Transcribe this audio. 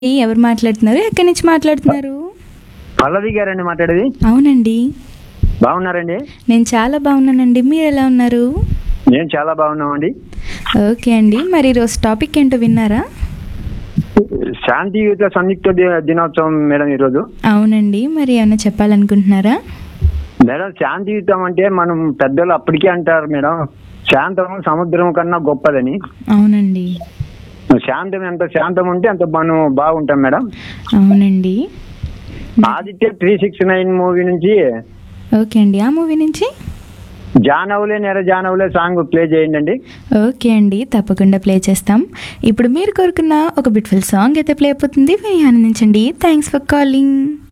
ఏ, ఎవరు మాట్లాడుతున్నారు ఎక్కడి నుంచి మాట్లాడుతున్నారు పల్లవి గారండి మాట్లాడేది అవునండి బాగున్నారండి నేను చాలా బాగున్నానండి మీరు ఎలా ఉన్నారు నేను చాలా బాగున్నామండి ఓకే అండి మరి ఈరోజు టాపిక్ ఏంటో విన్నారా శాంతియుత సంయుక్త ది- దినోత్సవం మేడం ఈరోజు అవునండి మరి ఏమైనా చెప్పాలనుకుంటున్నారా మేడం శాంతియుతం అంటే మనం పెద్దలు అప్పటికే అంటారు మేడం శాంతం సముద్రం కన్నా గొప్పదని అవునండి శాంతం ఎంత శాంతం ఉంటే అంత మనం బాగుంటాం మేడం అవునండి Aditya three six nine movie నుంచి ఓకే అండి ఆ మూవీ నుంచి జానవులే నెర జానవులే సాంగ్ ప్లే చేయండి అండి ఓకే అండి తప్పకుండా ప్లే చేస్తాం ఇప్పుడు మీరు కోరుకున్న ఒక బ్యూటిఫుల్ సాంగ్ అయితే ప్లే అయిపోతుంది విని ఆనందించండి థ్యాంక్స్ ఫర్ కాలింగ్